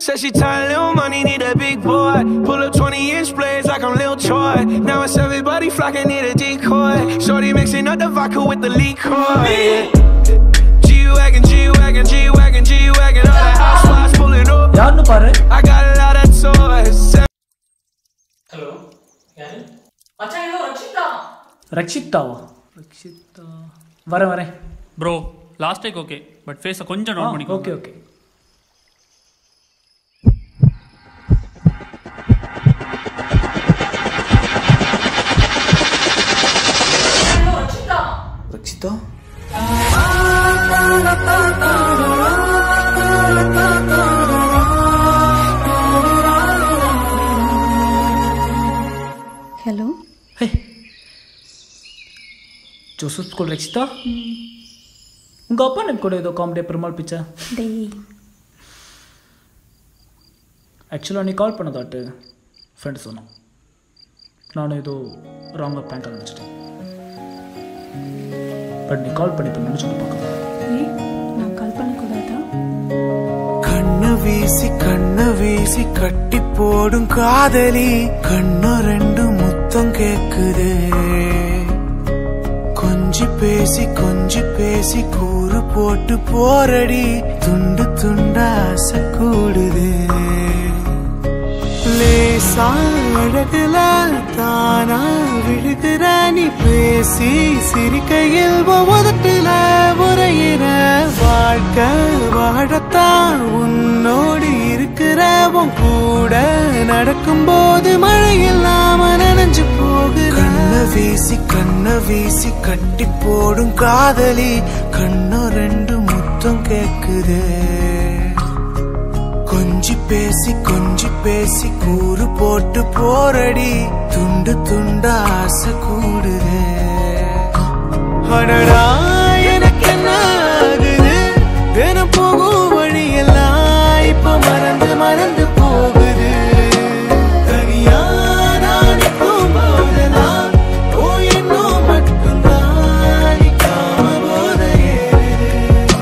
Said she tired, little money, need a big boy. Pull up 20 inch blades like I'm Lil Troy. Now it's everybody flocking, need a decoy. Shorty mixing up the vodka with the liquor. G-Wagon, G-Wagon, G-Wagon, G-Wagon. All the housewives pulling up. யாருன்னு பாரு I got a lot of toys. Hello யாரு மச்சான் ஏதோ ரட்சிதா ரக்ஷிதாவா ரக்ஷிதா வரேன் வரேன் bro last take okay but ஃபேஸை கொஞ்சம் down பண்ணிக்கோ ஓகே ஓகே ஏதோ ரட்சிதா Rakshitha hello hey Joseph school Rakshitha உங்கள் அப்பா எனக்கு கூட ஏதோ காமெடியாக பெருமாள் பிச்சை டேய் ஆக்சுவலாக நீ கால் பண்ணதாட்டு ஃப்ரெண்டு சொன்னான் நானும் ஏதோ ராங்காக பேங்க் நினச்சிட்டேன் பட் நீ கால் பண்ணி இப்போ நினச்சிட்டு பார்க்கலாம் ஏய் நான் கால் பண்ணக்கூடாதா கண்ணு வீசி கண்ணு வீசி கட்டி போடும் காதலி கண்ணு ரெண்டு முத்தம் கேக்குது கொஞ்சி பேசி கொஞ்சி பேசி கூறு போட்டு போரடி துண்டு துண்டா ஆசை கூடுது லேசா அழகுல தானா விழுகிற நீ பேசி சிரிக்கையில் உதட்டுல உரையிற வாழ்க்கை வாழத்தான் உன்னோடு இருக்கிற உன் கூட நடக்கும்போது மழை இல்லாம நனைஞ்சு போகுற கண்ண வீசி கண்ண வீசி கட்டி போடும் காதலி கண்ணு ரெண்டு முத்தம் கேக்குது கொஞ்சி பேசி கொஞ்சி பேசி கூறு போட்டு போரடி துண்டு துண்டா ஆசை கூடுது அடடா எனக்கு என்ன ஆகுது தினம் போகும் வழியெல்லாம் இப்ப மறந்து மறந்து போகுது தனியா நான் நிற்கும் போதெல்லாம் ஓ இன்னும் மட்டும்தான் நிற்காம போத ஏறுது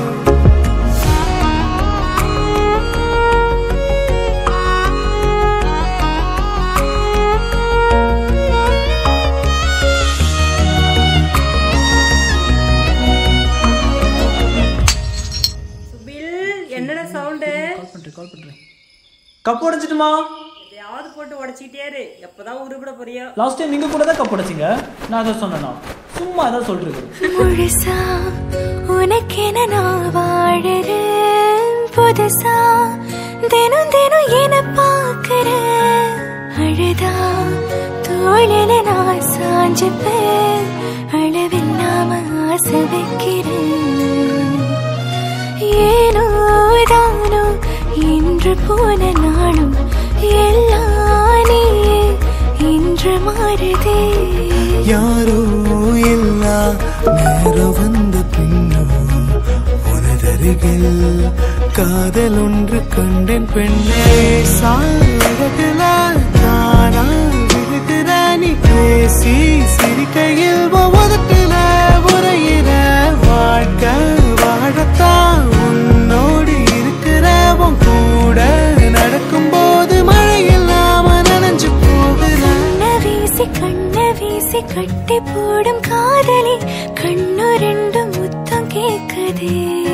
சுபில் என்னடா சவுண்டு கால் பண்ணுறேன் கால் பண்ணுறேன் கப் உடைச்சிட்டுமா எதையாவது போட்டு உடச்சிக்கிட்டே இரு எப்பதான் உருப்பிட போறியோ லாஸ்ட் டைம் நீங்கள் கூட தான் கப் உடைச்சிங்க நான் அதை சொன்னேனா சும்மா அதான் சொல்கிறது முழுசா உனக்கென நான் வாழறேன் புதுசா தினம் தினம் என பார்க்கிறேன் அழுதா தோழில நான் சாஞ்சுப்பேன் அளவில்லாம ஆசை வைக்கிறேன் ஏனோ தானோ இன்று போன நாளும் எல்லாம் நீயே இன்று மாறுதே யாரோ இல்ல நேரம் வந்த பின்னும் உனதருகில் காதல் ஒன்று கண்டேன் பெண்ணே சாழகுல தானா விழுகிற நீ பேசி சிரிக்கையில் உதட்டுல உரையிற வாழ்க்கை வாழத்தான் உன்னோடு இருக்கிற உன் கூட நடக்கும்போது மழை இல்லாம நனைஞ்சு போகிற கண்ண வீசி கண்ண வீசி கட்டி போடும் காதலி கண்ணு ரெண்டு முத்தம் கேக்குதே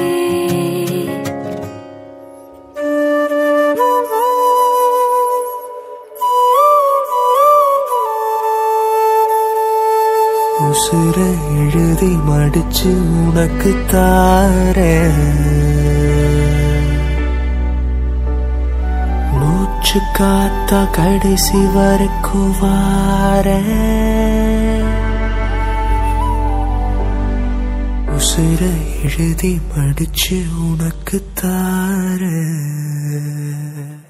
உசுர எழுதி மடிச்சு உனக்கு தாரேன் மூச்சு காத்தா கடைசி வரைக்கும் வாரேன் உசுர எழுதி மடிச்சு உனக்கு தாரேன்